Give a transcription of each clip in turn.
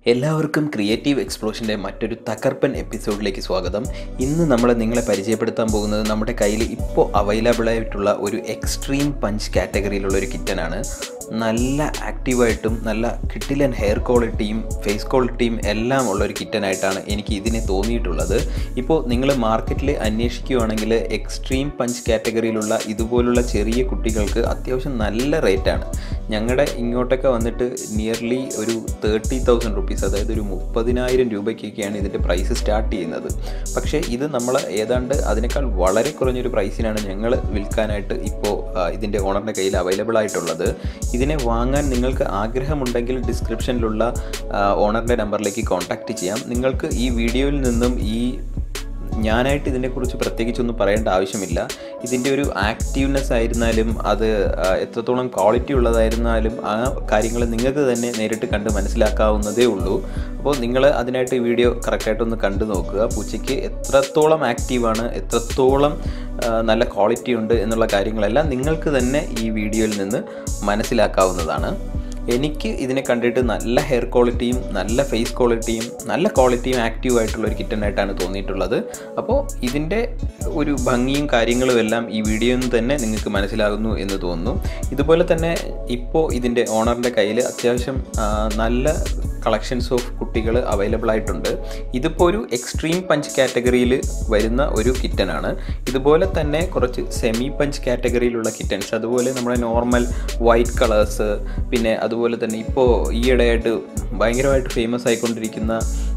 എല്ലാവർക്കും ക്രിയേറ്റീവ് എക്സ്പ്ലോഷൻ്റെ മറ്റൊരു തകർപ്പൻ എപ്പിസോഡിലേക്ക് സ്വാഗതം ഇന്ന് നമ്മൾ നിങ്ങളെ പരിചയപ്പെടുത്താൻ പോകുന്നത് നമ്മുടെ കയ്യിൽ ഇപ്പോൾ അവൈലബിൾ ആയിട്ടുള്ള ഒരു എക്സ്ട്രീം പഞ്ച് കാറ്റഗറിയിലുള്ള ഒരു കിറ്റനാണ് നല്ല ആക്റ്റീവായിട്ടും നല്ല കിട്ടിലൻ ഹെയർ ക്വാളിറ്റിയും ഫേസ് ക്വാളിറ്റിയും എല്ലാം ഉള്ള ഒരു കിറ്റനായിട്ടാണ് എനിക്ക് ഇതിനെ തോന്നിയിട്ടുള്ളത് ഇപ്പോൾ നിങ്ങൾ മാർക്കറ്റിൽ അന്വേഷിക്കുകയാണെങ്കിൽ എക്സ്ട്രീം പഞ്ച് കാറ്റഗറിയിലുള്ള ഇതുപോലുള്ള ചെറിയ കുട്ടികൾക്ക് അത്യാവശ്യം നല്ല റേറ്റാണ് ഞങ്ങളുടെ ഇങ്ങോട്ടൊക്കെ വന്നിട്ട് നിയർലി ഒരു തേർട്ടി തൗസൻഡ് റുപ്പീസ് അതായത് ഒരു മുപ്പതിനായിരം രൂപയ്ക്കൊക്കെയാണ് ഇതിൻ്റെ പ്രൈസ് സ്റ്റാർട്ട് ചെയ്യുന്നത് പക്ഷേ ഇത് നമ്മൾ ഏതാണ്ട് അതിനേക്കാൾ വളരെ കുറഞ്ഞൊരു പ്രൈസിനാണ് ഞങ്ങൾ വിൽക്കാനായിട്ട് ഇപ്പോൾ ഇതിൻ്റെ ഓണറിൻ്റെ കയ്യിൽ അവൈലബിൾ ആയിട്ടുള്ളത് ഇതിനെ വാങ്ങാൻ നിങ്ങൾക്ക് ആഗ്രഹമുണ്ടെങ്കിൽ ഡിസ്ക്രിപ്ഷനിലുള്ള ഓണറിൻ്റെ നമ്പറിലേക്ക് കോൺടാക്റ്റ് ചെയ്യാം നിങ്ങൾക്ക് ഈ വീഡിയോയിൽ നിന്നും ഈ ഞാനായിട്ട് ഇതിനെക്കുറിച്ച് പ്രത്യേകിച്ചൊന്നും പറയേണ്ട ആവശ്യമില്ല ഇതിൻ്റെ ഒരു ആക്റ്റീവ്നെസ് ആയിരുന്നാലും അത് ആ, എത്രത്തോളം ക്വാളിറ്റി ഉള്ളതായിരുന്നാലും ആ കാര്യങ്ങൾ നിങ്ങൾക്ക് തന്നെ നേരിട്ട് കണ്ട് മനസ്സിലാക്കാവുന്നതേ ഉള്ളൂ അപ്പോൾ നിങ്ങൾ അതിനായിട്ട് ഈ വീഡിയോ കറക്റ്റായിട്ടൊന്ന് കണ്ടു നോക്കുക പൂച്ചയ്ക്ക് എത്രത്തോളം ആക്റ്റീവാണ് എത്രത്തോളം ആ, നല്ല ക്വാളിറ്റി ഉണ്ട് എന്നുള്ള കാര്യങ്ങളെല്ലാം നിങ്ങൾക്ക് തന്നെ ഈ വീഡിയോയിൽ നിന്ന് മനസ്സിലാക്കാവുന്നതാണ് എനിക്ക് ഇതിനെ കണ്ടിട്ട് നല്ല ഹെയർ ക്വാളിറ്റിയും നല്ല ഫേസ് ക്വാളിറ്റിയും നല്ല ക്വാളിറ്റിയും ആക്റ്റീവ് ആയിട്ടുള്ള ഒരു കിറ്റനായിട്ടാണ് തോന്നിയിട്ടുള്ളത് അപ്പോൾ ഇതിൻ്റെ ഒരു ഭംഗിയും കാര്യങ്ങളും എല്ലാം ഈ വീഡിയോയിൽ നിന്ന് തന്നെ നിങ്ങൾക്ക് മനസ്സിലാകുന്നു എന്ന് തോന്നുന്നു ഇതുപോലെ തന്നെ ഇപ്പോൾ ഇതിൻ്റെ ഓണറിൻ്റെ കയ്യിൽ അത്യാവശ്യം ആ, നല്ല കളക്ഷൻസ് ഓഫ് കുട്ടികൾ അവൈലബിൾ ആയിട്ടുണ്ട് ഇതിപ്പോൾ ഒരു എക്സ്ട്രീം പഞ്ച് കാറ്റഗറിയിൽ വരുന്ന ഒരു കിറ്റനാണ് ഇതുപോലെ തന്നെ കുറച്ച് സെമി പഞ്ച് കാറ്റഗറിയിലുള്ള കിറ്റൻസ് അതുപോലെ നമ്മുടെ നോർമൽ വൈറ്റ് കളേഴ്സ് പിന്നെ അതുപോലെ തന്നെ ഇപ്പോൾ ഈയിടെയായിട്ട് ഭയങ്കരമായിട്ട് ഫേമസ് ആയിക്കൊണ്ടിരിക്കുന്ന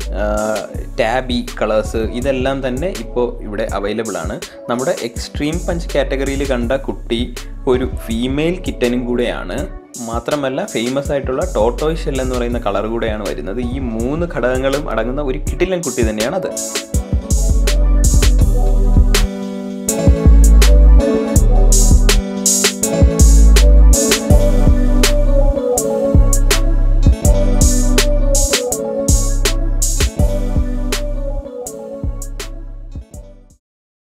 ടാബി കളേഴ്സ് ഇതെല്ലാം തന്നെ ഇപ്പോൾ ഇവിടെ അവൈലബിൾ ആണ് നമ്മുടെ എക്സ്ട്രീം പഞ്ച് കാറ്റഗറിയിൽ കണ്ട കുട്ടി ഒരു ഫീമെയിൽ കിറ്റനും കൂടെയാണ് മാത്രമല്ല ഫേമസ് ആയിട്ടുള്ള ടോട്ടോയ് ഷെൽ എന്ന് പറയുന്ന കളർ കൂടെയാണ് വരുന്നത് ഈ മൂന്ന് ഘടകങ്ങളും അടങ്ങുന്ന ഒരു കിട്ടിലൻ കുട്ടി തന്നെയാണത്